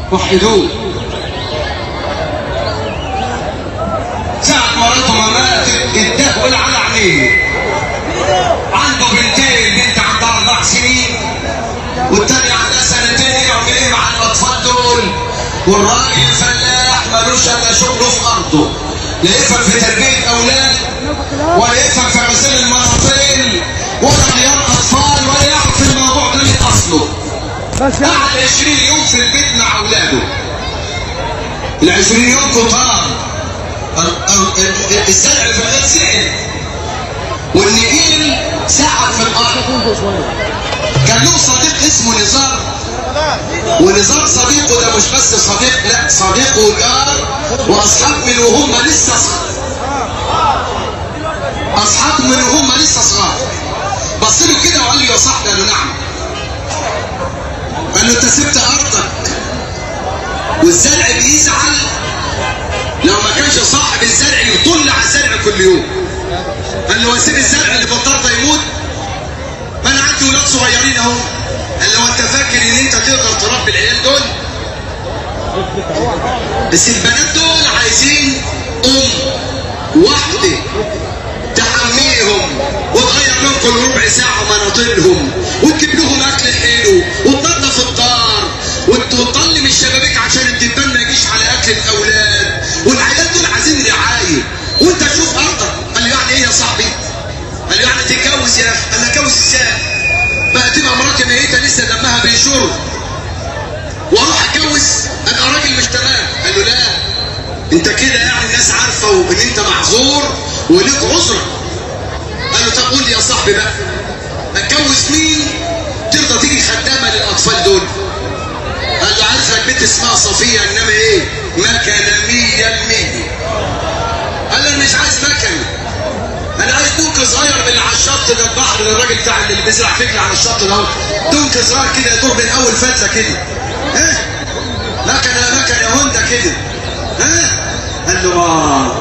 وحدوه ساعة مراته ما ماتت اداه ولا على عينيه عنده بنتين بنت عندها اربع سنين والتانية عندها سنتين يعمل ايه مع الاطفال دول والراجل فلاح ملوش الا شغله في ارضه لا يفهم في تربية اولاد ولا يفهم في غسيل المناطيل ولا غيار اطفال ولا يعرف الموضوع ده من اصله قعد 20 يوم في البيت مع اولاده ال 20 يوم كتار ال- ال- الزرع في الغيط زعل والنجيل ساعد في الارض كان له صديق اسمه نزار ونزار صديقه ده مش بس صديق لا صديقه وجار واصحاب من وهم لسه صغار اصحاب من وهم لسه صغار بص له كده وقال له يا صاحبي قال له نعم قال له انت سبت ارضك والزرع بيزعل لو ما كانش صاحب الزرع يطل على الزرع كل يوم قال له واسيب الزرع اللي في الارض يموت ما انا عندي ولاد صغيرين اهو قال له انت فاكر ان انت تقدر تربي العيال دول بس البنات دول عايزين ام واحده تحميهم وتغير لهم كل ربع ساعه مناطيلهم وتجيب لهم اكل حلو وتنظف الدار وت- وتطلم الشبابيك عشان الدبان ما يجيش على اكل الاولاد والعيال دول عايزين رعايه وانت تشوف ارضك قال له يعني ايه يا صاحبي؟ قال له يعني تتجوز يا اخي قال له اتجوز ازاي؟ بقى تبقى مراتي ميته لسه دمها بيشر واروح اتجوز ابقى راجل مش تمام قال له لا انت كده يعني الناس عارفه وان انت معذور وليك عذر قال له طب قول لي يا صاحبي بقى اتجوز مين ترضى تيجي خدامه للاطفال دول قال له عايز لك بنت اسمها صفيه انما ايه مكنه 100% قال له انا مش عايز مكنه انا عايز دونك صغير من اللي على الشط ده البحر ده الراجل بتاع اللي بيزرع فجل على الشط ده دونك صغير كده يدور من اول فتله كده ها مكنه مكنه هوندا كده ها قال له اه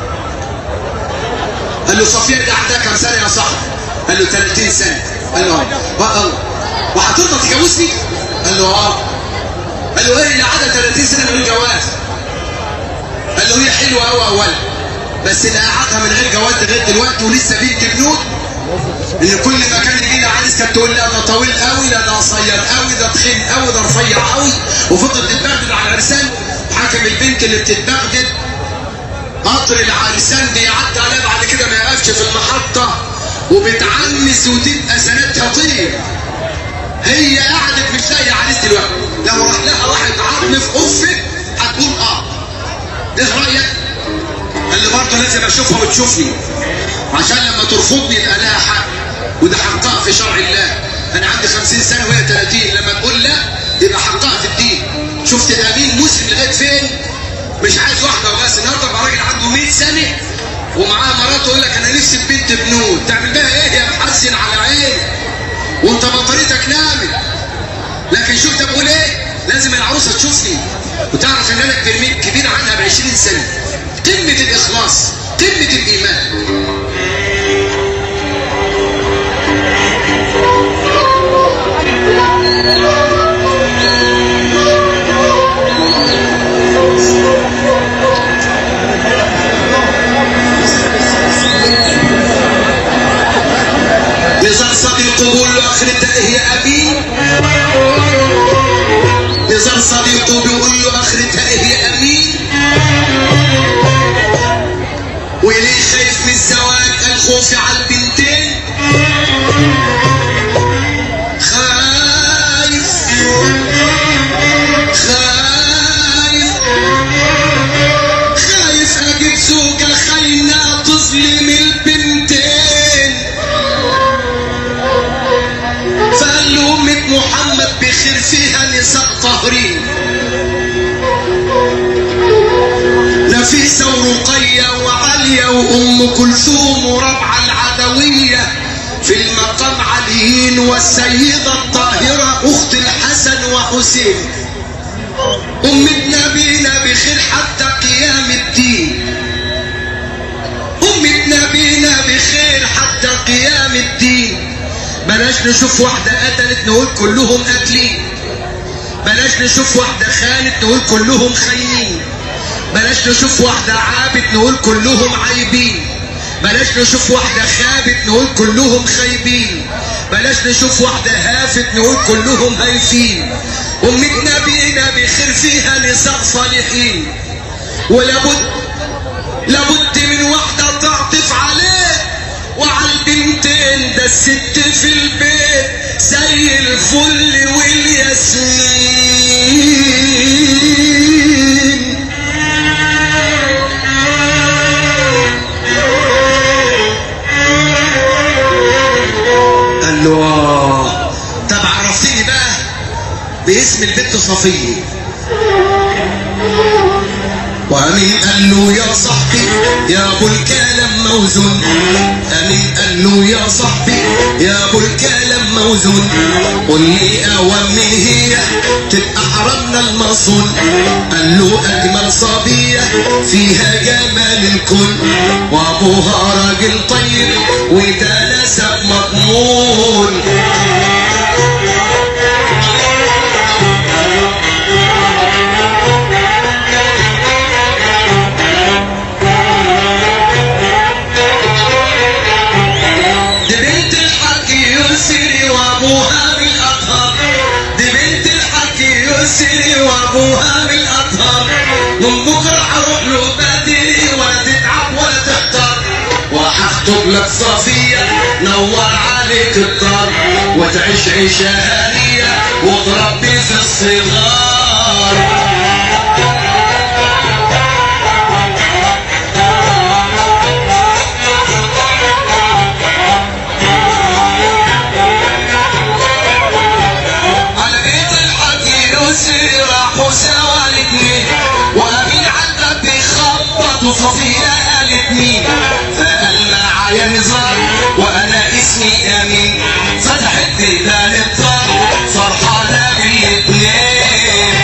قال له صفيه دي عندها كام سنه يا صاحبي قال له 30 سنه قال له اه بقى وهترضى تجوزني قال له اه قال له ايه اللي عدى 30 سنه من الجواز قال له هي حلوه قوي اولا بس اللي قعدها من غير جواز لغايه دلوقتي ولسه بنت بنوت ان كل ما كان يجي لها عريس كانت تقول لا ده طويل قوي لا ده قصير قوي ده تخين قوي ده رفيع قوي وفضلت تتبغدل على العرسان حاكم البنت اللي بتتبغدل قطر العرسان بيعدي عليها بعد كده ما يقفش في المحطه وبتعنس وتبقى سنتها طير هي قعدت مش لاقيه عريس دلوقتي لو راح لها واحد عظم في قفك هتقول اه ايه رايك؟ قال لي برضه لازم اشوفها وتشوفني عشان لما ترفضني يبقى لها حق وده حقها في شرع الله انا عندي 50 سنه وهي 30 لما تقول لا يبقى حقها في الدين شفت الامين مسلم لغايه فين مش عايز واحده وبس النهارده يبقى راجل عنده 100 سنه ومعاه مراته يقول لك انا نفسي في بنت بنوت تعمل بها ايه يا محزن على عيني وانت بطاريتك نامت لكن شفت بقول ايه لازم العروسه تشوفني وتعرف ان انا كبير مين- كبير عنها ب 20 سنه قمه الاخلاص قمه الايمان نزار صديقه بيقول له اخرتها ايه يا ابي نزار صديقه بيقول له اخرتها ايه يا امين وليه خايف من الزواج الخوف على البنتين خايف خايف خايف اجيب زوجة خاينة تظلم البنتين فقال له أمة محمد بخير فيها نساء طاهرين نفيسة ورقية وعالية وأم كلثوم وربعة العدوية في المقام عليين والسيدة الطاهرة أخت الحسن وحسين أمة نبينا بخير حتى قيام الدين أمة نبينا بخير حتى قيام الدين بلاش نشوف واحدة قتلت نقول كلهم قاتلين بلاش نشوف واحدة خانت نقول كلهم خاينين بلاش نشوف واحدة عابت نقول كلهم عايبين بلاش نشوف واحدة خابت نقول كلهم خايبين بلاش نشوف واحدة هافت نقول كلهم هايفين أمتنا بينا بخير فيها نساء صالحين ولابد لابد من واحدة تعطف عليه وعلى البنتين ده الست في البيت زي الفل والياسمين قال له آه طب عرفتني بقى باسم البنت صفيه وامين قال له يا صاحبي يا ابو الكلام موزون امين قال له يا صاحبي يا ابو الكلام موزون قل لي اوام من هي تبقى حرمنا المصون قال له اجمل صبيه فيها جمال الكل وابوها راجل طيب وده نسب مضمون دي بنت الحاج يسري وابوها من الاطهار دي بنت الحاج يسري وابوها من الاطهار من بكره هروح له بدري ولا تتعب ولا تحتار وهخطب لك صفيه نور عليك الدار وتعيش عيشه هنيه وتربي في الصغار على بيت الحاج يسري راحوا سوا الاتنين وامين عدى بيخبط وصفية قالت مين فقال معايا نزار وانا اسمي امين فتحت بيبان الدار فرحانة بالاتنين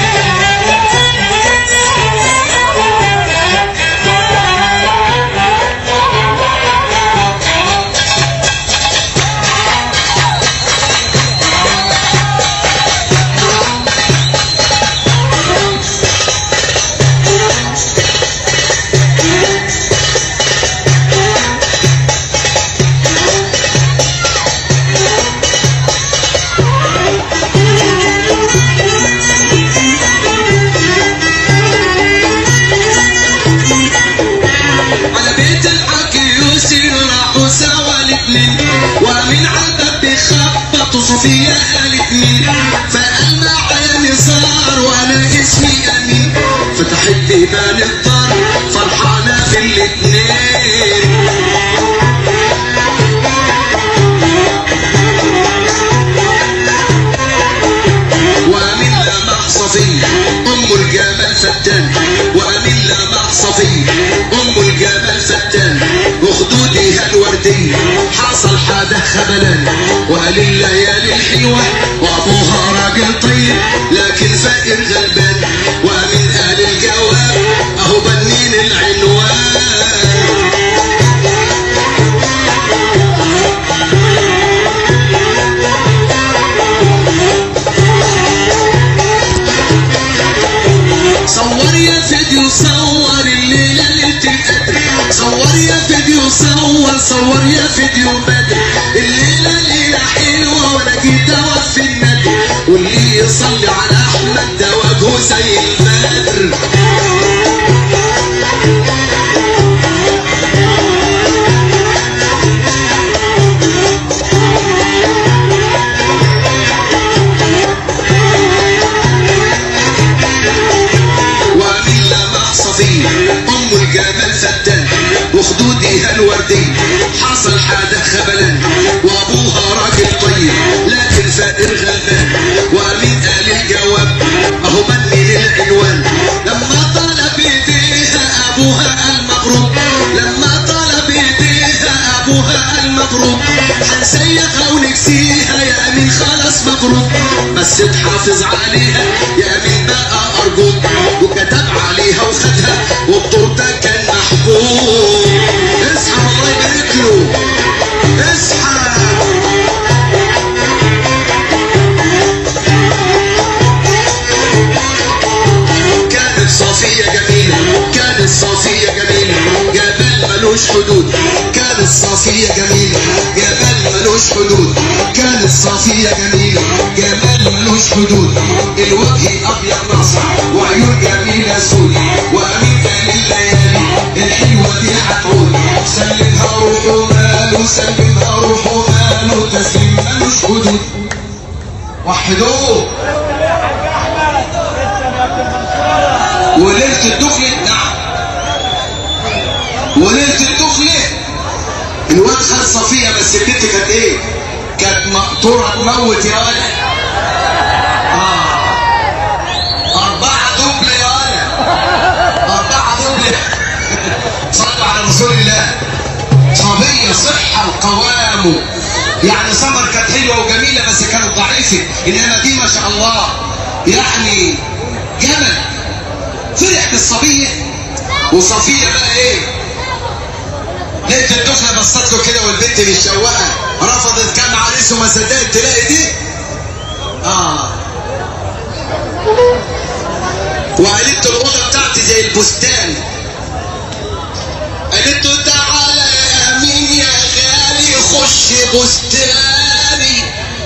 على بيت الحاج يوسف راحوا سوا الاتنين وامين على الباب بيخبط وصفية قالت مين فقال معايا نزار وانا اسمي امين فتحت بيبان الدار فرحانة في الاتنين وامين لمح صفية ام الجمال فتان وامين لمح صفية ام الجمال فتان وخدودها الوردية حصل حدا خبلان وقال الليالي الحلوة وابوها راجل طيب لكن فقير غلبان وامين قال الجواب اهو بنين العنوان صور يا فيديو صور الليلة ليلة القدر صور يا فيديو صور صور يا فيديو بدر الليلة ليلة حلوة وانا جيت اوفي الندر واللي يصلي على احمد ده وجهه زي البدر وامين لمح صفية ام الجمال فتان وخدودها الوردي حصل حدا خبلان وابوها راجل طيب لكن فقير غلبان وامين قال الجواب اهو مني للعنوان لما طلب ايديها ابوها قال مبروك لما طلب ايديها ابوها قال مبروك هنسيخها ونكسيها يا امين خلاص مبروك بس تحافظ عليها يا امين بقى ارجوك وكتب عليها وخدها والتورته كان محبوب اصحى الله يبارك له اصحى ملوش حدود كانت صافية جميلة جمال ملوش حدود كانت صافية جميلة جمال ملوش حدود الوجه أبيض ناصع وعيون جميلة سود وأمينة لليالي الحلوة دي هتعود سلمها روح وماله سلمها روح وماله تسليم ملوش حدود وحدوه وليلة الدخلة نعم وليلة الدخلة الواد خد صفية بس البنت كانت ايه؟ كانت مقطورة تموت يا ولد آه. أربعة دبل يا ولد أربعة دبل صلوا على رسول الله صبية صحة وقوام يعني سمر كانت حلوة وجميلة بس كانت ضعيفة إنما دي ما شاء الله يعني جمل فرح بالصبية وصفية بقى ايه لقيت الدخلة بصت له كده والبنت مشوقة رفضت كام عريس وما صدقت تلاقي دي اه وقالت له الأوضة بتاعتي زي البستان قالت له تعالى يا مين يا غالي خش بستاني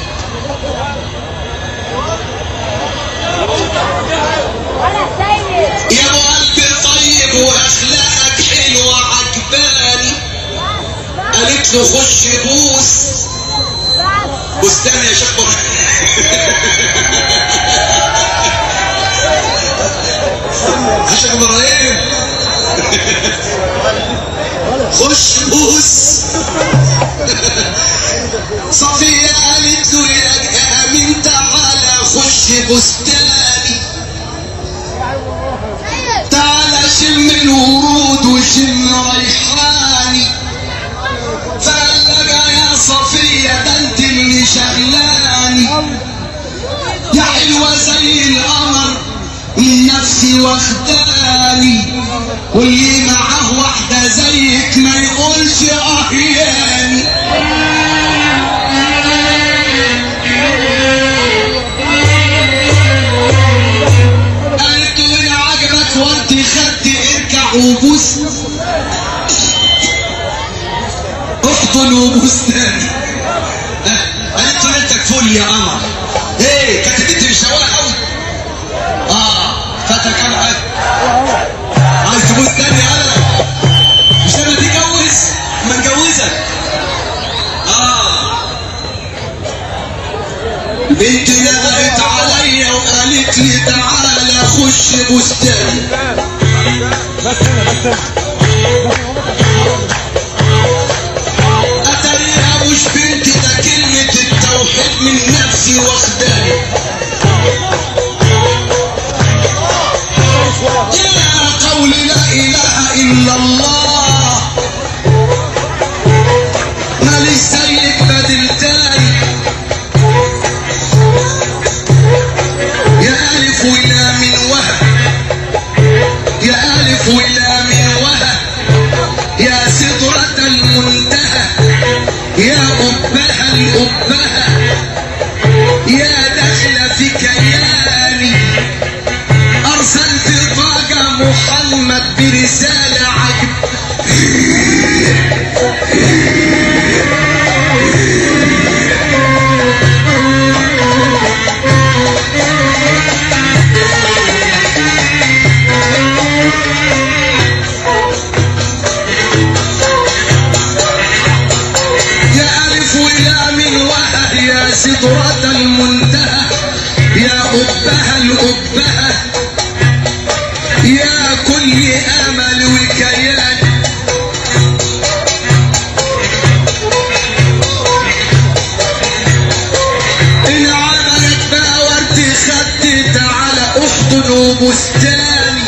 يا ابو قلبي طيب واخلاقك حلوه عجباني قالت له خش بوس بستان يا شيخ يا شيخ ابراهيم خش بوس صفية قالت له يا امين تعالى خش بستاني تعالى شم الورود وشم ريحاني فقال لها يا صفية ده انت اللي شغلاني يا حلوة زي القمر من نفسي واخداني واللي معاه واحدة زيك ما يقولش اهياني قالت له ان عجبك ورد خدي ارجع وبوس احضن وبوس تاني آه، قالت له انت كفول يا قمر ايه كانت البنت مشوقه قوي اه فاتك كام حاجه عايز تبوس تاني يا مش لما تتجوز ما نجوزك اه بنت نادت عليا وقالت لي تعالى خش بستاني اتريها مش بنتي ده كلمة التوحيد من نفسي واخداني يا قول لا اله الا الله ماليش زيك بدل تاني يا ألف ولا من وهب يا ألف ولا من وهب يا سدرة المنتهى يا أبها الأبها يا دخل في كياني أرسلت طاقة محمد برسالة عجب يا ألف ويا من وهب يا سدرة المنتهى يا أبها الأبها يا كل أمل وكيان إن عملت بقى ورد خدت على أحضن وبستاني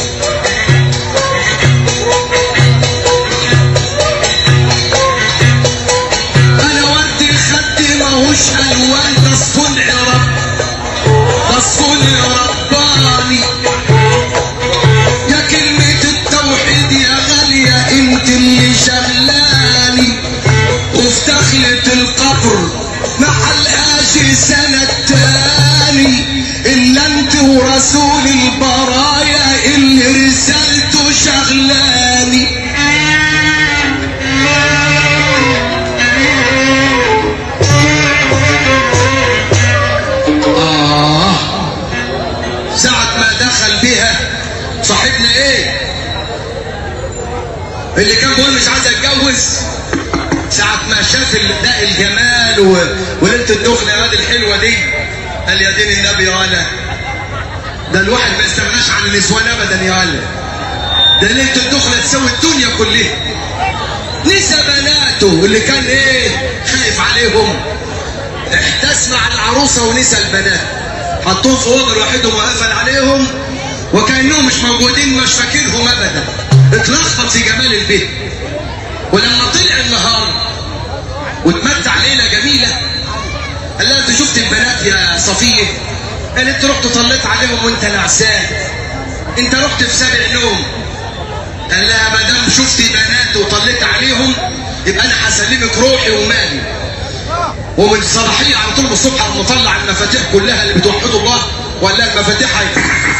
انا ورد الخد ماهوش الوان ده الصنع رب ده الصنع رباني يا كلمة التوحيد يا غالية انت اللي شغلاني وفي دخلة القبر محلهاش سنة تاني الا انت ورسول البراء احنا ايه اللي كان بيقول مش عايز اتجوز ساعة ما شاف ال- ده الجمال و... وليلة الدخلة يا واد الحلوة دي قال يا دين النبي يا ولا ده الواحد ما يستغناش عن النسوان ابدا يا ولا ده ليلة الدخلة تسوي الدنيا كلها نسى بناته اللي كان ايه خايف عليهم احتس مع العروسة ونسى البنات حطوهم في اوضه لوحدهم وقفل عليهم وكانهم مش موجودين مش فاكرهم ابدا اتلخبط في جمال البيت ولما طلع النهار واتمتع ليله جميله قال لها انت شفت البنات يا صفيه قالت رحت طليت عليهم وانت نعسان انت رحت في سابع نوم قال لها ما دام شفت بنات وطليت عليهم يبقى انا هسلمك روحي ومالي ومن الصباحيه على طول الصبح قام مطلع المفاتيح كلها اللي بتوحد الله وقال لها المفاتيح هي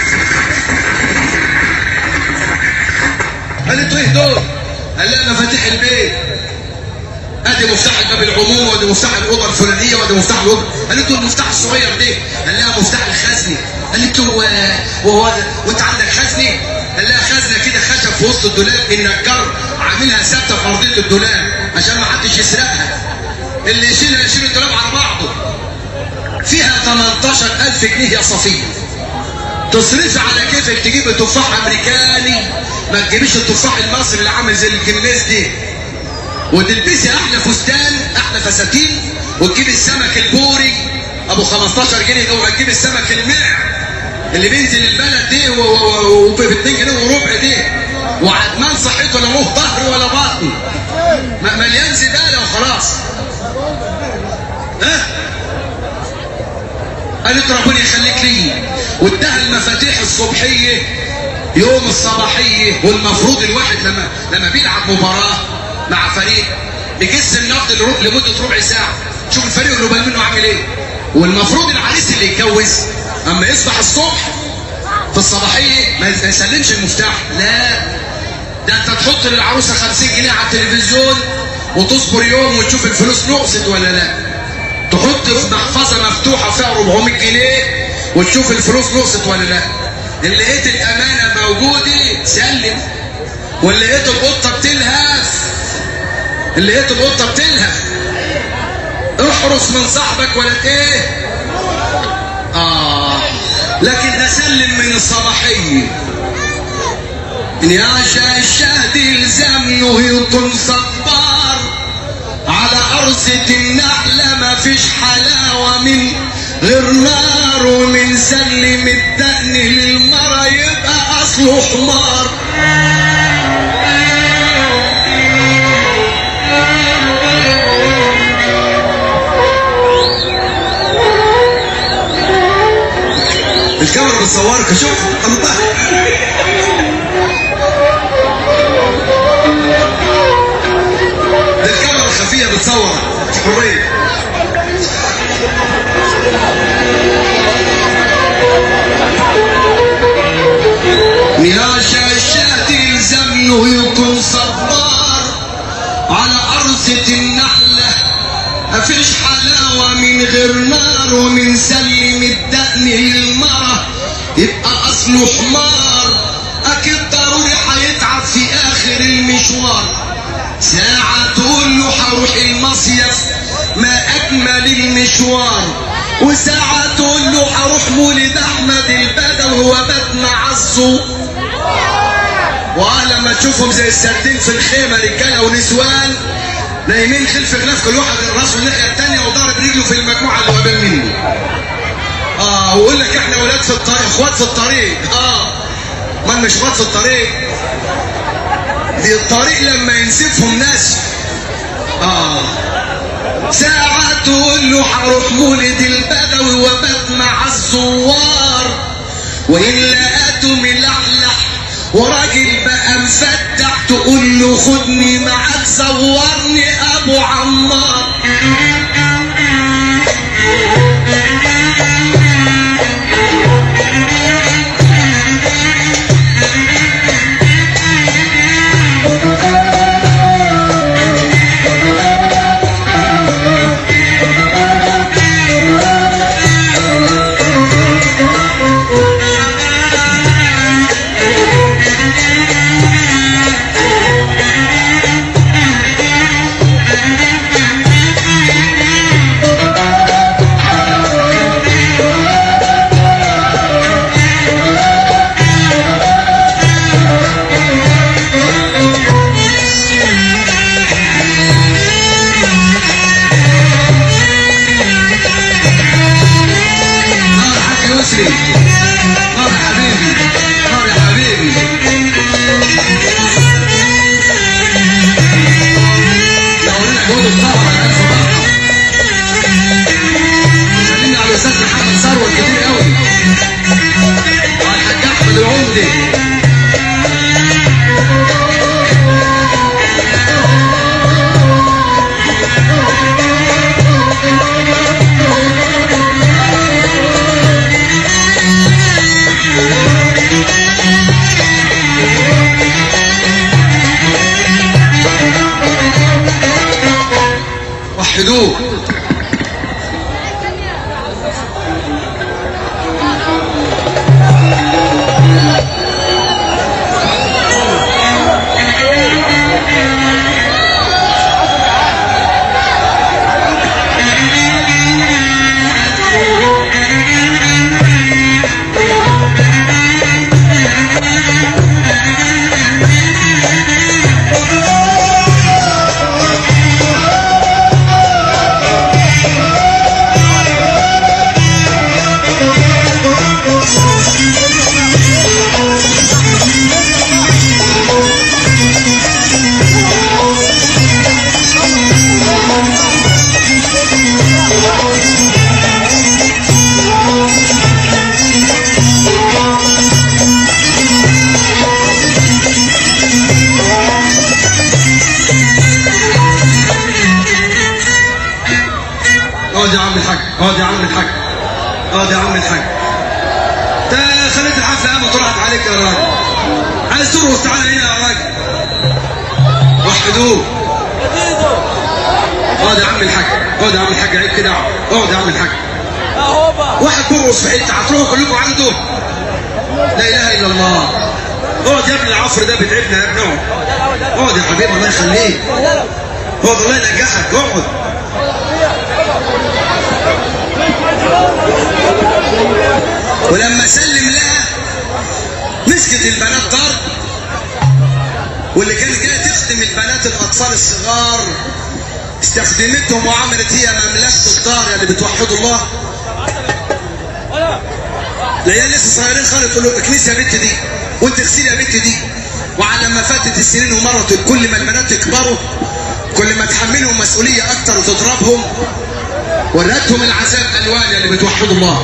قالت له ايه دول؟ قال لها مفاتيح البيت ادي مفتاح الباب العمومي وادي مفتاح الاوضه الفلانيه وادي مفتاح الاوضه قالت له المفتاح الصغير ده قال لها مفتاح الخزنه قالت له و- وهو ده وانت عندك خزنه قال لها خزنه كده خشب في وسط الدولاب النجار عاملها ثابته في ارضيه الدولاب عشان ما حدش يسرقها اللي يشيلها يشيل الدولاب على بعضه فيها 18000 جنيه يا صفيه تصرفي على كيفك تجيبي تفاح امريكاني ما تجيبيش التفاح المصري اللي عامل زي الكنيس دي وتلبسي احلى فستان احلى فساتين وتجيبي السمك البوري ابو 15 جنيه او تجيبي السمك المع اللي بينزل البلد دي وب 2 جنيه وربع دي وعدمان صحته لا له ظهر ولا بطن م- مليان زباله وخلاص ها قالت ربنا يخليك لي واداها المفاتيح الصبحيه يوم الصباحيه والمفروض الواحد لما لما بيلعب مباراه مع فريق بيجس النقد لرو- لمده ربع ساعه شوف الفريق اللي قبل منه عامل ايه والمفروض العريس اللي يتجوز اما يصبح الصبح في الصباحيه ما ما يسلمش المفتاح لا ده انت تحط للعروسه 50 جنيه على التلفزيون وتصبر يوم وتشوف الفلوس نقصت ولا لا تحط في محفظه مفتوحه فيها 400 جنيه وتشوف الفلوس نقصت ولا لا ان لقيت الامانه موجوده سلم وان لقيت القطه بتلهف ان لقيت القطه بتلهف احرس من صاحبك ولا ايه اه لكن اسلم من الصباحيه إن يعشى الشهد يلزمنه يكون صبار على أرصة النحلة ما فيش حلاوة من غير نار ومن سلم الدقن للمرة يبقى أصله حمار الكاميرا بتصورك شوف الله ده الكاميرا الخفية بتصور حرية يا شاشات يلزمنه يكون صبار على أرصة النحلة مفيش حلاوة من غير نار ومن سلم الدقن للمرة يبقى أصله حمار أكيد ضروري هيتعب في آخر المشوار ساعة تقول له هروح المصيف ما أجمل المشوار وساعة تقول له هروح مولد أحمد البدوي وبات مع الزور ولما تشوفهم زي السردين في الخيمة رجالة ونسوان نايمين خلف غلاف كل واحد راسه الناحية التانية وضارب رجله في المجموعة اللي قبل منه اه ويقول لك احنا ولاد في الطريق اخوات في الطريق اه ما مش اخوات في الطريق دي الطريق لما ينسفهم ناس اه ساعة تقول له هروح مولد البدوي وبات مع الزوار وإن لقاته ملحلح وراجل بقى مفتح تقول له خدني معاك زورني أبو عمار وصلي نار يا حبيبي نار يا حبيبي لو لنا جهود الطهر يا ألف بركة خلينا على أستاذ محمد ثروت كتير قوي وعلى الحاج أحمد العمدي وحدوه اقعد يا عم الحاج اقعد يا عم الحاج اقعد يا عم الحاج انت خليت الحفله قامت وراحت عليك يا راجل عايز ترقص تعالى هنا يا راجل وحدوه اقعد يا عم الحاج اقعد يا عم الحاج عيب كده اقعد يا عم الحاج واحد بيرقص في حته هتروحوا كلكم عنده لا اله الا الله اقعد يا ابن العفر ده بتعبنا يا ابني اقعد اقعد يا حبيبي الله يخليك اقعد الله ينجحك اقعد ولما سلم لها مسكت البنات ضرب واللي كانت جايه تخدم البنات الاطفال الصغار استخدمتهم وعملت هي مملكه الدار اللي بتوحدوا الله العيال لسه صغيرين خالص تقول له اكنسي يا بنت دي وانت اغسلي يا بنت دي وعلى ما فاتت السنين ومرت كل ما البنات يكبروا كل ما تحملهم مسؤوليه اكتر وتضربهم ورتهم العذاب الوان اللي بتوحدوا الله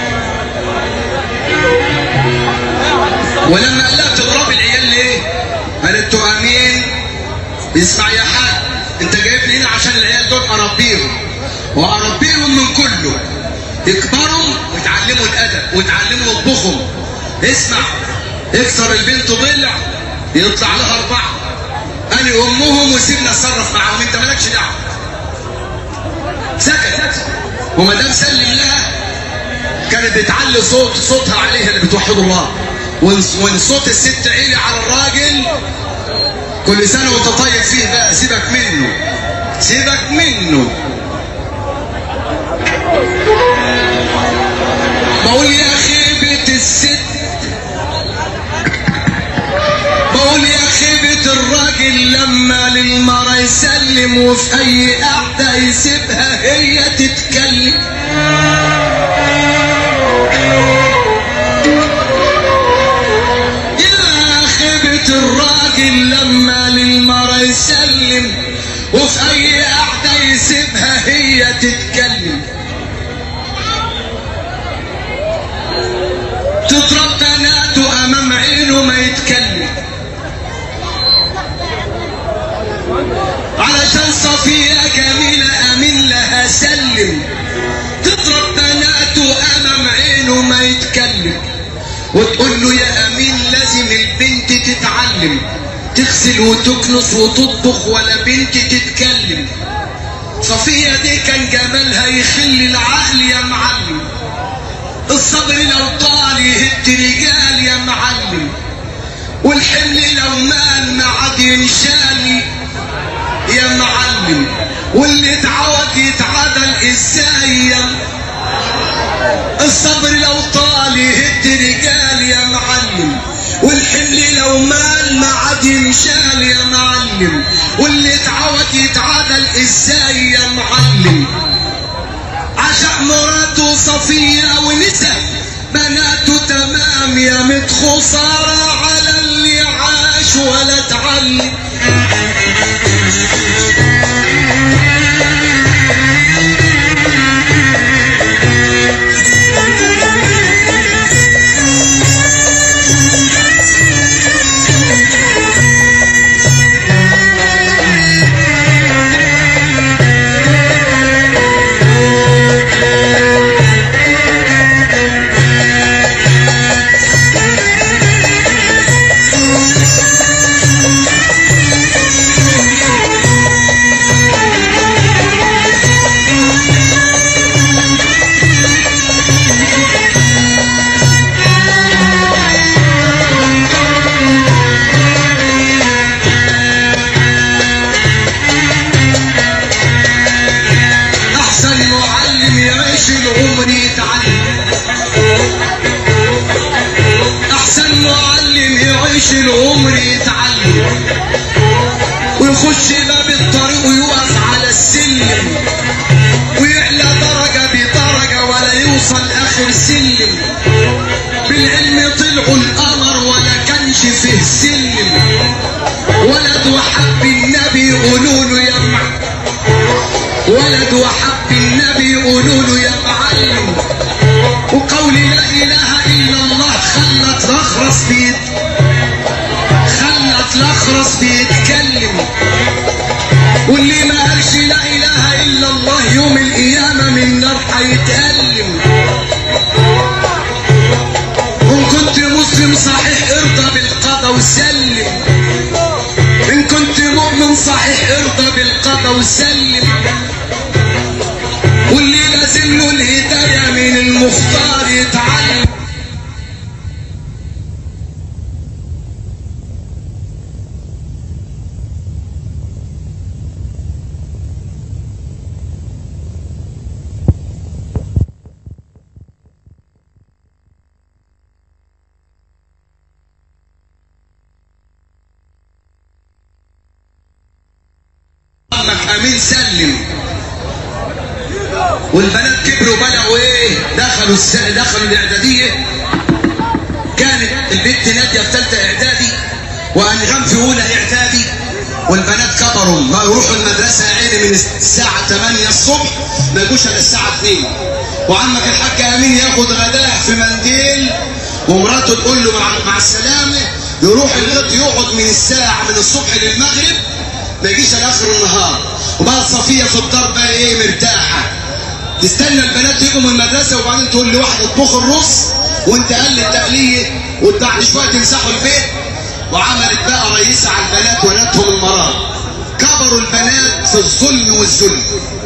ولما قال لها بتضربي العيال ليه؟ قالت له امين اسمع يا حاج انت جايبني هنا عشان العيال دول اربيهم واربيهم من كله يكبروا ويتعلموا الادب ويتعلموا يطبخهم اسمع اكسر البنت ضلع يطلع لها اربعه انا امهم وسيبنا اتصرف معاهم انت مالكش دعوه سكت وما دام سلم لها كانت بتعلي صوت صوتها عليها اللي بتوحدوا الله وان وإن صوت الست عيلي على الراجل كل سنه وانت طيب فيه بقى سيبك منه سيبك منه بقول يا خيبة الست بقول يا خيبة الراجل لما للمرة يسلم وفي أي قعدة يسيبها هي تتكلم يا خيبة الراجل لما للمرة يسلم وفي أي قعدة يسيبها هي تتكلم تضرب بناته أمام عينه ما يتكلم علشان صفية جميلة أمين لها سلم تضرب بناته أمام عينه ما يتكلم وتقول له يا أمين لازم البنت تتعلم تغسل وتكنس وتطبخ ولا بنت تتكلم صفية دي كان جمالها يخلي العقل يا معلم الصبر لو طال يهد رجال يا معلم والحمل لو مال ما عاد ينشال يا معلم واللي اتعود يتعادل ازاي يا الصبر لو طال يهد رجال يا معلم والحمل لو مال ما عاد ينشال يا معلم واللي اتعود يتعادل ازاي يا معلم عشق مراته صفية ونسى بناته تمام يا مت خسارة على اللي عاش ولا اتعلم احسن معلم يعيش العمر يتعلم احسن معلم يعيش العمر يتعلم ويخش باب الطريق ويقف على السلم ويعلى درجة بدرجة ولا يوصل اخر سلم بالعلم طلعوا القمر ولا كانش فيه سلم ولد وحب النبي يقولوا له يا معلم ولد وحب النبي يقولوا له يا معلم وقول لا اله الا الله خلت الاخرس بيت خلت الاخرس بيتكلم واللي ما قالش لا اله الا الله يوم القيامه من نار هيتألم وان كنت مسلم صحيح ارضى بالقضاء وسلم ان كنت مؤمن صحيح ارضى بالقضاء وسلم واللي لازم له الهداية من المختار يتعلم عمك امين سلم والبنات كبروا بلغوا ايه دخلوا الس... دخلوا الاعداديه كانت البنت ناديه في ثالثه اعدادي وانغام في اولى اعدادي والبنات كبروا بقوا يروحوا المدرسه يا عيني من الساعه 8 الصبح ما يجوش الا الساعه 2 وعمك الحاج امين ياخد غداه في منديل ومراته تقول له مع, مع السلامه يروح الغد يقعد من الساعه من الصبح للمغرب ما يجيش الا اخر النهار وبقى صفيه في الدار بقى ايه مرتاحه تستنى البنات يجوا من المدرسه وبعدين تقول لواحد اطبخ الرز وانت قل التقليه وبعد شويه تمسحوا البيت وعملت بقى رئيسه على البنات ولادهم المرار كبروا البنات في الظلم والذل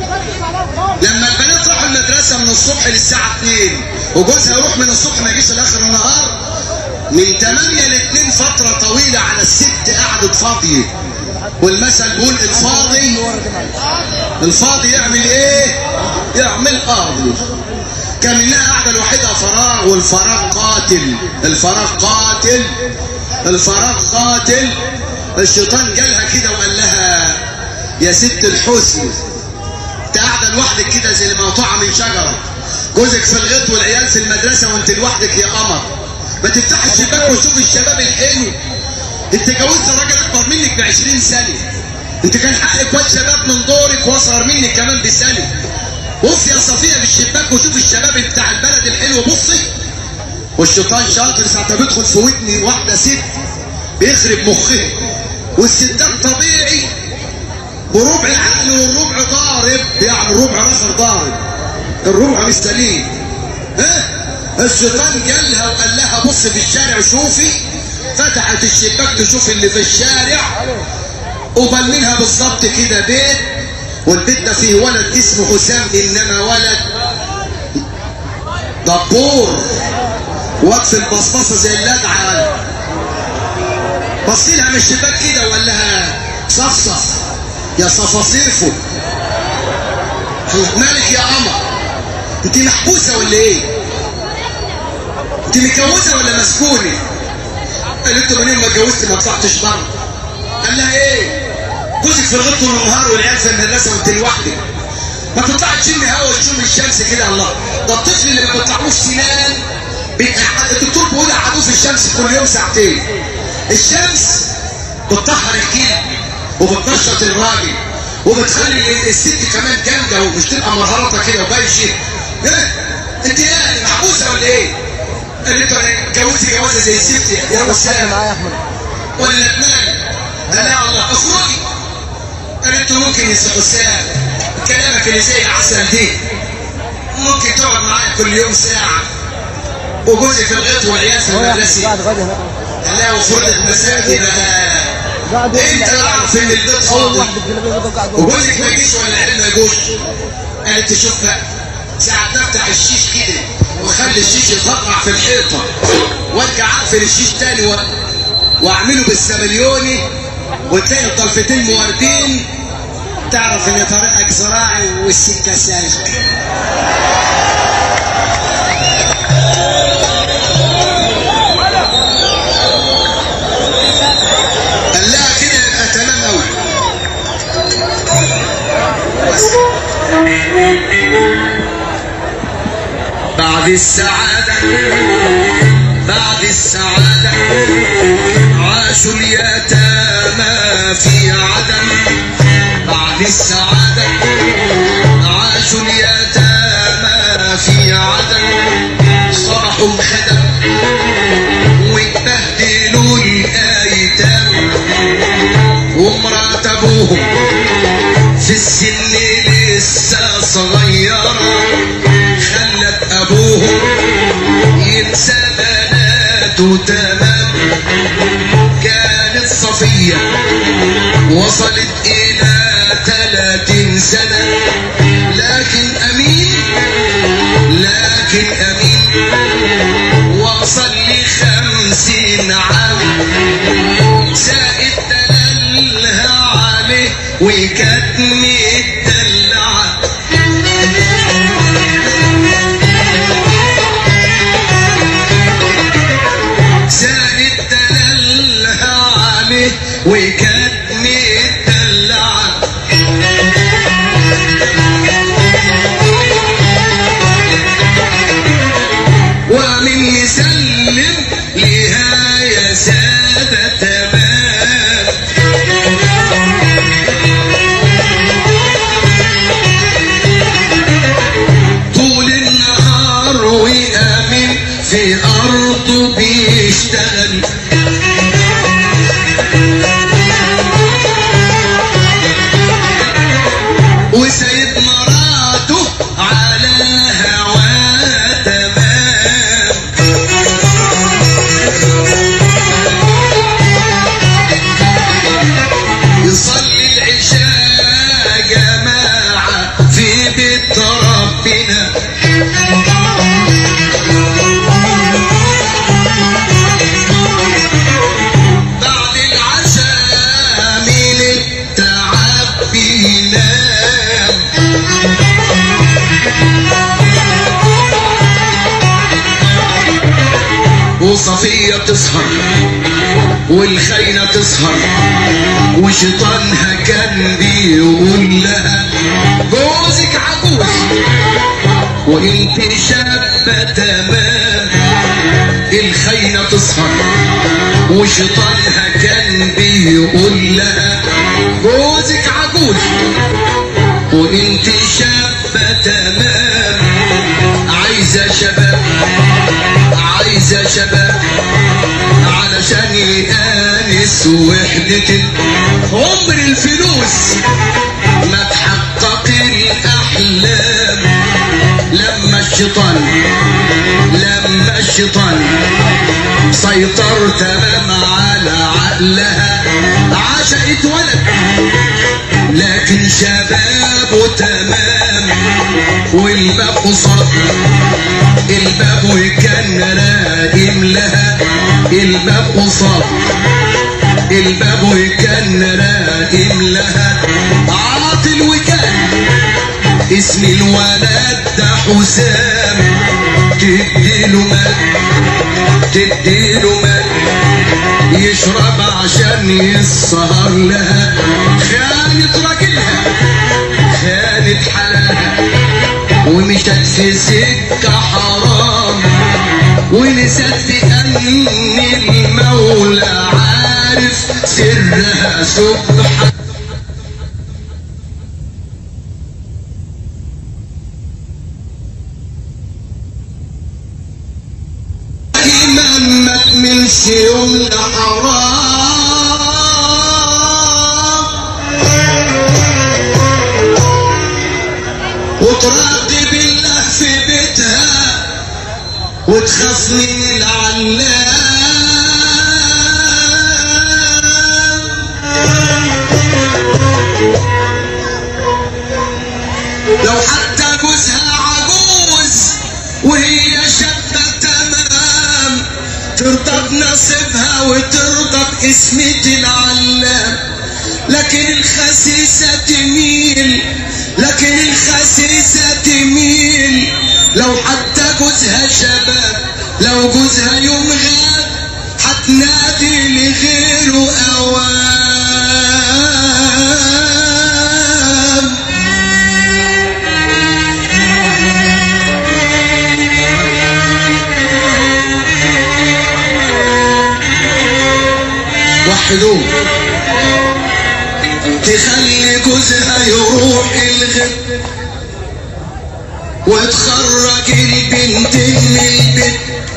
لما البنات راحوا المدرسه من الصبح للساعه 2 وجوزها يروح من الصبح ما يجيش لاخر النهار من 8 ل 2 فتره طويله على الست قعدت فاضيه والمثل بيقول الفاضي الفاضي يعمل ايه يعمل قاضي كان منها قاعدة لوحدها فراغ والفراغ قاتل الفراغ قاتل الفراغ قاتل الشيطان جالها كده وقال لها يا ست الحسن انت قاعدة لوحدك كده زي المقطوعة من شجرة جوزك في الغيط والعيال في المدرسة وانت لوحدك يا قمر ما تفتح الشباك وشوف الشباب الحلو انت جوزت راجل اكبر منك ب 20 سنه انت كان حقك واد شباب من دورك واصغر منك كمان بسنه بص يا صفيه بالشباك وشوف الشباب بتاع البلد الحلو بصي والشيطان شاطر ساعه ما بيدخل في ودني واحده ست بيخرب مخها والستات طبيعي بربع العقل والربع ضارب يعني الربع الاخر ضارب الربع مش سليم ها الشيطان جالها وقال لها بص في الشارع شوفي فتحت الشباك تشوف اللي في الشارع قبل منها بالظبط كده بيت والبيت ده فيه ولد اسمه حسام انما ولد دبور واقف البصبصه زي اللدعه بص لها من الشباك كده وقال لها صفصف يا صفاصيفه مالك يا قمر انت محبوسه ولا ايه انت متجوزه ولا مسكونه قالت له من يوم ما اتجوزت ما طلعتش بره قال لها ايه جوزك في الغد طول النهار والعيال في المدرسه وانت لوحدك ما تطلعش تشم هوا وتشم الشمس كده الله ده الطفل اللي ما بيطلعوش سنان بيقعد- الدكتور بيقول قعدوه في الشمس كل يوم ساعتين الشمس بتطهر الجلد وبتنشط الراجل وبتخلي الست كمان جامده ومش تبقى مرهرطه كده وبايشه ايه انت ايه محبوسه ولا ايه؟ قالت له انا اتجوزت جوازه زي الست يا وسام معايا يا احمد ولا تنام قال لا والله اخرجي قالت له ممكن يا سي حسام كلامك اللي زي العسل دي ممكن تقعد معايا كل يوم ساعه وجوزي في الغيط والعيال في هو يا المدرسه احمد قاعد غادي هناك قال لها وفرضت مساكي بقى قاعد انت اعرف ان البيت اول فاضي واحد بالجلابيه ده قاعد جوه وجوزك ما يجيش ولا العيال ما يجوش قالت تشوف بقى ساعة ما افتح الشيش كده واخلي الشيش يتقطع في الحيطة وارجع اقفل الشيش تاني و... واعمله بالسمليوني وتلاقي الضلفتين موردين تعرف ان طريقك زراعي والسكة سالك قال لها كده يبقى تمام قوي بعد السعادة بعد السعادة عاشوا اليتامى في عدم بعد السعادة عاشوا اليتامى في عدم صرحوا الخدم واتبهدلوا الايتام ومرات ابوهم في السن لسه صغيرة خلت ابوهم ينسى بناته تمام كانت صفية وصلت الى تلاتين سنة لكن امين لكن امين وصل لخمسين عام زائد دلالها عليه وكانت مدلعة زائد دلالها عليه وكانت مدلعة ومن يسلم لها يا سادة تمام طول النهار وأمين في أرضه بيشتغل وسيد مراته على هواه تمام يصلي العشاء جماعة في بيت ربنا بعد العشاء من التعب بينام وصفية تسهر والخينة تسهر وشيطانها كان بيقول لها جوزك عجوز وانت شابة تمام الخينة تسهر وشيطانها كان بيقول لها جوزك عجوز وانت شابة تمام عايزة شباب عايزة شباب علشان يآنس وحدتك عمر الفلوس ما تحقق الأحلام لما الشيطان لما الشيطان سيطر تمام على عقلها عشقت ولد لكن شبابه تمام والباب قصاد الباب كان راقم لها الباب قصاد الباب كان راقم لها عاطل وكان اسم الولد ده حسام تديله مال تديله مال يشرب عشان يسهر لها خانت راجلها خانت حلالها ومشت في سكة حرام ونصدق ان المولى عارف سرها سبحانه إمام ما تملش يوم لحرام وتراقب الله في بيتها وتخاف من العلام لو حتى جوزها عجوز وهي شابة تمام ترضى بنصيبها وترضى باسمة العلام لكن الخسيسة تميل لكن الخسيسة تميل لو حتى جوزها شباب لو جوزها يوم غاب هتنادي لغيره أوام وحدوه تخلي جوزها يروح الغد وتخرج البنت من البيت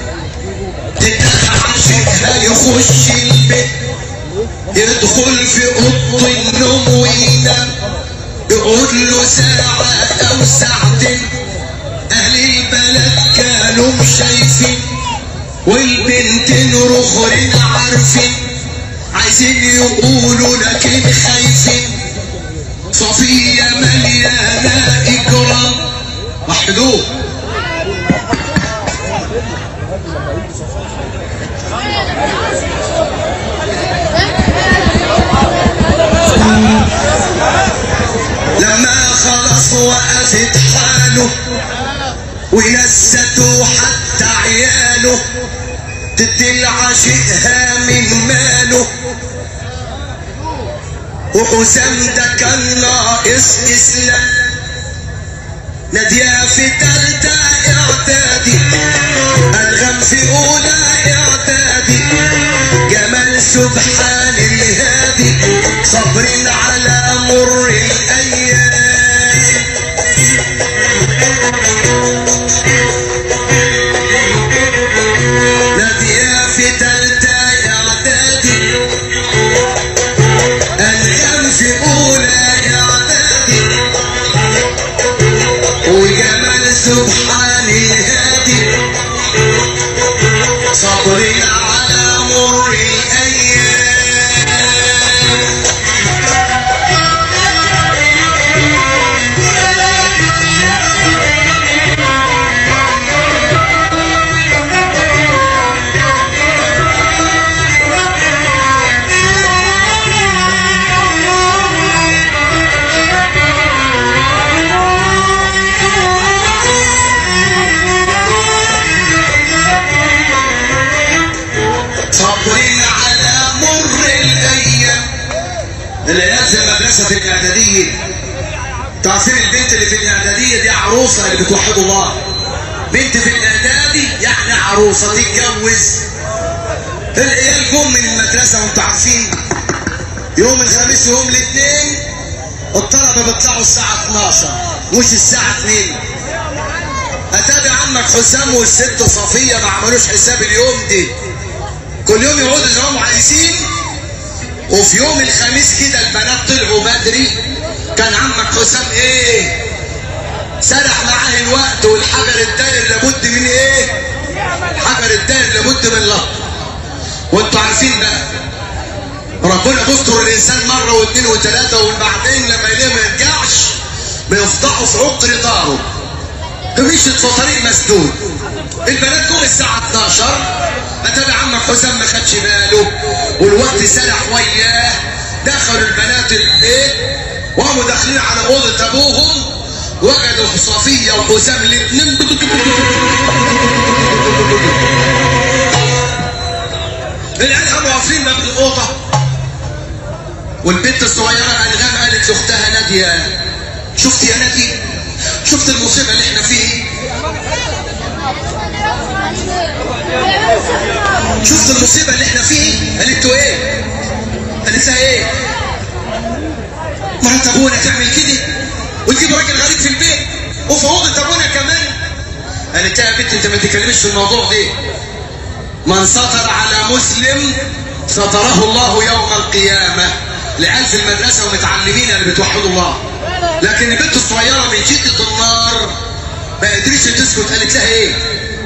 تتعشقها يخش البيت يدخل في اوضه النوم وينام يقعد له ساعة أو ساعتين أهل البلد كانوا شايفين والبنتين رخرين عارفين عايزين يقولوا لكن خايفين صفية مليانة إكرام وحدوه لما خلص وقفت حاله ونسته حتى عياله تدي لعاشقها من ماله وحسام ده كان ناقص اسلام نادية في تالتة اعدادي انغم في اولى اعدادي جمال سبحان الهادي صبر على مر الايام نادية في تالتة اعدادي انغم في اولى اعدادي وجمال سبحان الهادي صبر على مر الايام صبر على مر الايام الايام في المدرسه في الاعداديه تعرفين البنت اللي في الاعداديه دي عروسه اللي بتوحد الله بنت في الاعدادي يعني عروسه تتجوز العيال جم من المدرسه وانتوا عارفين يوم الخميس ويوم الاثنين الطلبه بيطلعوا الساعه 12 مش الساعه 2 اتابع عمك حسام والست صفيه ما عملوش حساب اليوم دي كل يوم يقعدوا زي ما هم عايزين وفي يوم الخميس كده البنات طلعوا بدري كان عمك حسام ايه سرح معاه الوقت والحجر الداير لابد من ايه حجر الداير لابد من لط وانتوا عارفين بقى ربنا بيستر الانسان مره واثنين وثلاثه وبعدين لما يلاقيه ما يرجعش بيفضحوا في عقر داره مشيت في طريق مسدود البنات جم الساعه 12 اتابع عمك حسام ما خدش باله والوقت سرح وياه دخلوا البنات البيت وقاموا داخلين على اوضه ابوهم وجدوا صفيه وحسام الاثنين العيال قاموا واقفين باب الاوضه والبنت الصغيره انغام قالت لاختها ناديه شفت يا ناديه شفت المصيبه اللي احنا فيه شفت المصيبة اللي احنا فيه قالت له ايه قالت لها ايه مرات ابونا تعمل كده وتجيب راجل غريب في البيت وفوضت ابونا كمان قالت لها يا بنت انت ما تتكلمش في الموضوع ده من سطر على مسلم ستره الله يوم القيامة العيال في المدرسة ومتعلمين اللي بتوحدوا الله لكن البنت الصغيرة من شدة النار ما قدرتش تسكت قالت لها ايه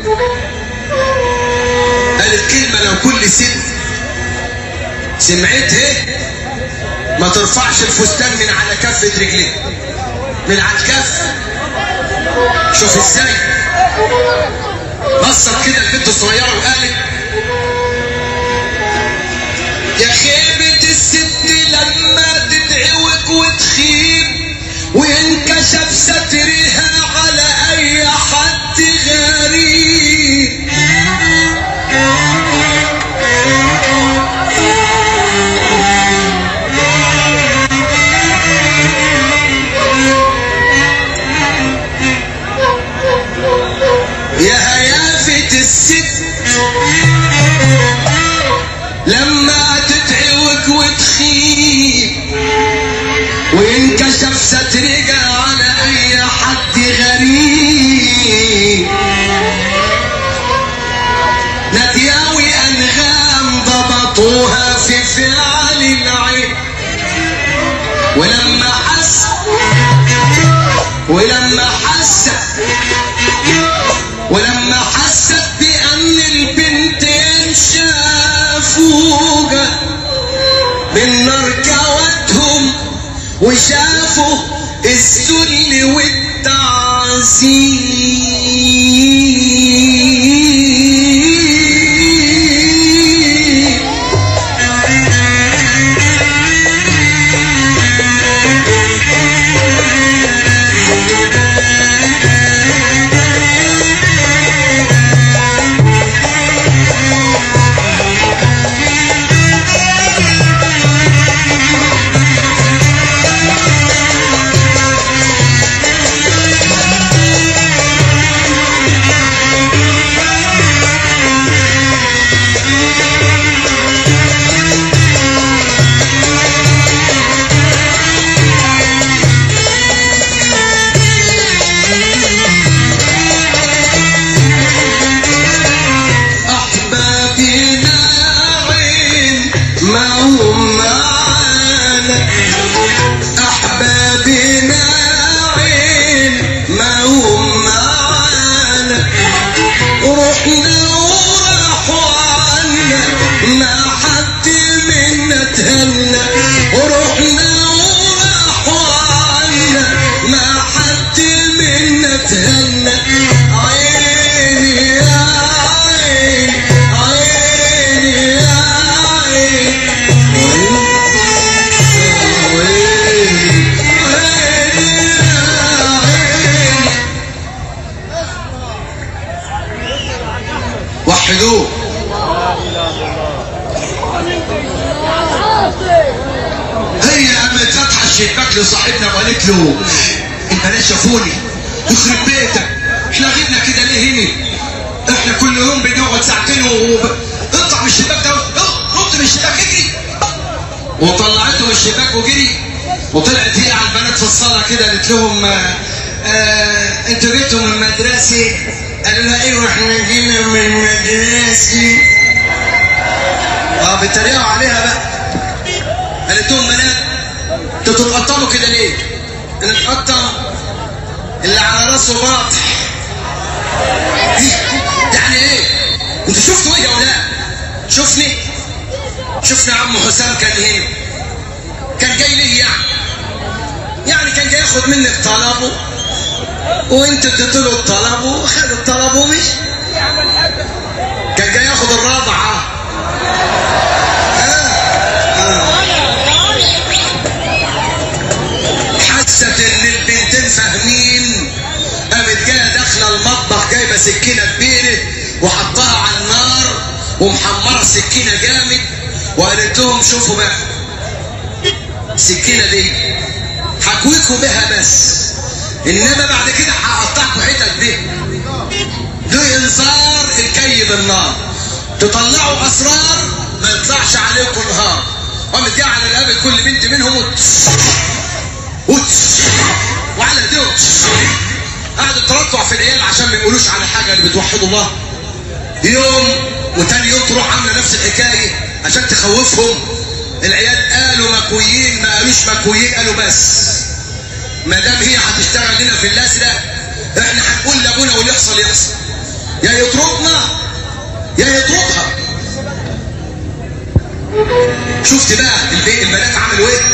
قالت كلمة لو كل ست سمعتها ما ترفعش الفستان من على كفة رجليه من على الكف شوف ازاي بصت كده البنت الصغيرة وقالت يا خيبة الست لما تدعوك وتخيب وينكشف سترها على اي حد غريب يا هيافة الست لما تدعوك وتخيب وينكشف سترك على اي حد غريب ندياوي انغام ضبطوها في فعل العين ولما حس ولما حس ولما حست بأن البنتين شافوها بالنار كوتهم وشافوا الذل والتعذيب أحبابنا عين ما هم معانا أحبابنا عين ما هم معانا رحنا وراحوا عنا ما حد منا تهنى رحنا وراحوا عنا ما حد منا تهنى عيني يا عين عيني يا عين وحدوه هي قامت فاتحه الشباك لصاحبنا وقالت له البنات شافوني يخرب بيتك احنا غبنا كده ليه هنا احنا كل يوم بنقعد ساعتين وب... اطلع من الشباك ده اه، نط من الشباك اجري وطلعته من الشباك وجري وطلعت هي على البنات في الصاله كده قالت لهم آه آه انتوا جبتوا من المدرسه قالوا لها ايوه احنا جينا من المدرسه اه بيتريقوا عليها بقى قالت لهم بنات انتوا تتقطموا كده ليه؟ نتقطم اللي على راسه باطح يعني ايه؟ انتوا شفتوا ايه يا ولاد؟ شفني؟ شفنا عم حسام كان هنا كان جاي ليه يعني؟ يعني كان جاي ياخد منك طلبه وانت اديت له الطلب وخد الطلب ومشي كان جاي ياخد الرابعه ها؟ آه. حست ان البنتين فاهمين قامت جايه داخله المطبخ جايبه سكينه كبيره وحطها على النار ومحمره السكينه جامد وقالت لهم شوفوا بقى السكينه دي هكويكوا بها بس انما بعد كده هقطعكوا حتت بيها له انذار الكي بالنار تطلعوا اسرار ما يطلعش عليكم نهار قامت جايه على رقبه كل بنت منهم وت وت وعلى ايديهم قعدوا ترقع في العيال عشان ما يقولوش على حاجه اللي بتوحدوا الله يوم وتاني يوم تروح عامله نفس الحكايه عشان تخوفهم العيال قالوا مكويين ما قالوش مكويين قالوا بس ما دام هي هتشتغل لنا في الازرق احنا هنقول لابونا واللي يحصل يحصل يا يطردنا يا يطردها شفت بقى البي- البنات عملوا ايه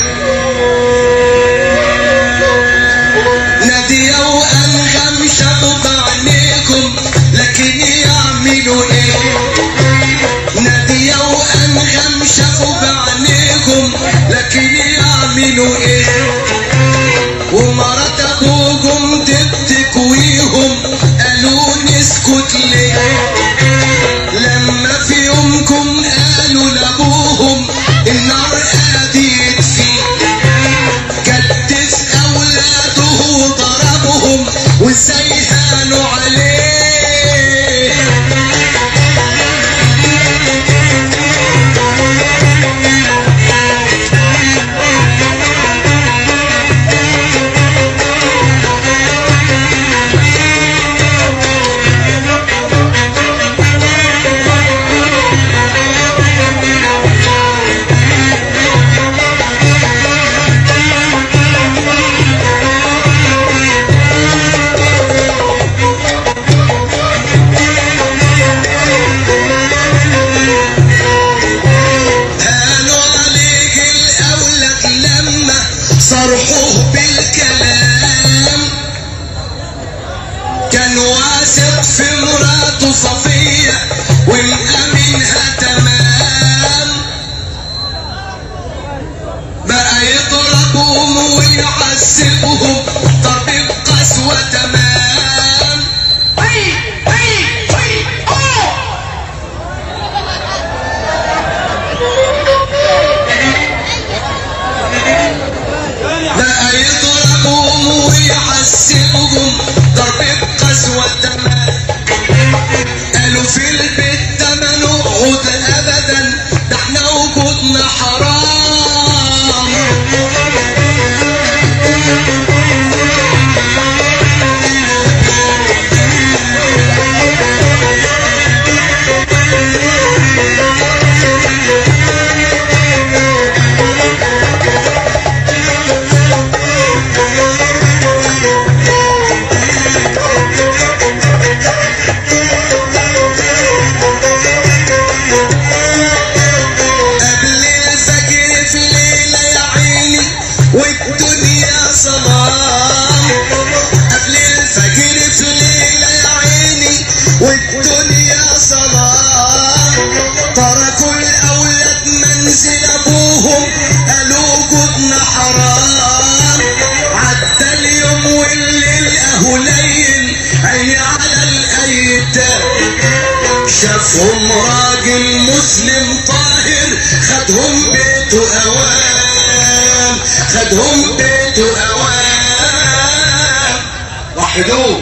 نادية وأنغم شافوا بعينيكم لكن يعملوا ايه نادية وأنغم شافوا بعينيكم لكن يعملوا ايه ومرات ابوكم تتكويهم قالوا نسكت ليه لما في يومكم قالوا لابوهم النار قادت فيه كتف اولاده وضربهم وازاي هانوا عليه قالوا عليك الاولاد لما صرحوه بالكلام كان واثق في مراته صفية ومأمنها تمام بقى يضربهم ويعذبهم ضرب قسوة تمام بقى يضربهم ويعذبهم ضرب بقسوة تمام قالوا في البيت ده ما نقعد ابدا ده احنا وجودنا حرام قبل الفجر في ليلة يا عيني والدنيا ظلام قبل الفجر في ليلة يا عيني والدنيا ظلام تركوا الأولاد منزل أبوهم قالوا جودنا حرام عدى اليوم والليل أهو ليل عيني على الأيتام شافهم راجل مسلم طاهر خدهم بيته اوام خدهم بيته اوام وحدوه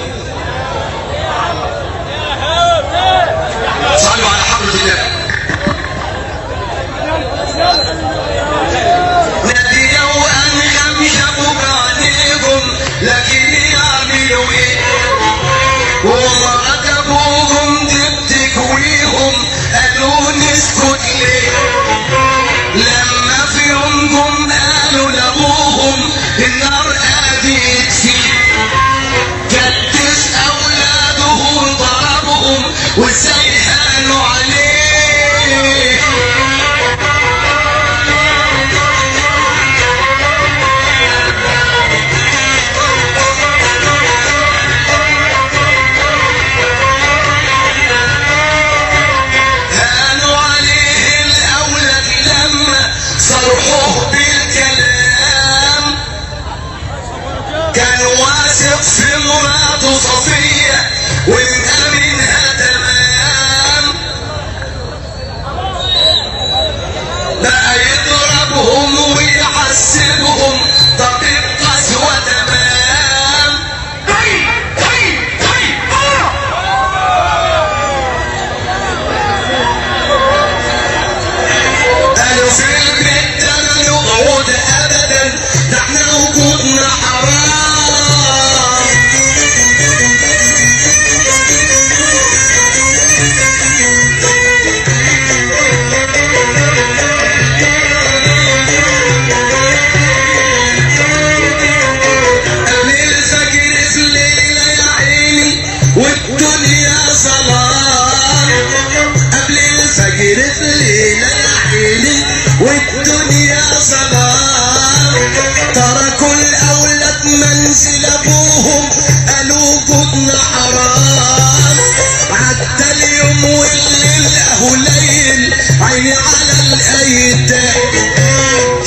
صلوا على حضرة الله نادية وأنغم شافوا بعينيهم لكن يعملوا ايه ومرات ابوهم تكويهم قالوا نسكت ليه لما في يومكم قالوا لابوهم النار قادت فيه كتف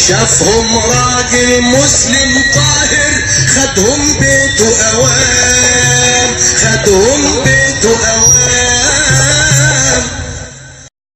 شافهم راجل مسلم طاهر خدهم بيته اوام خدهم بيته اوام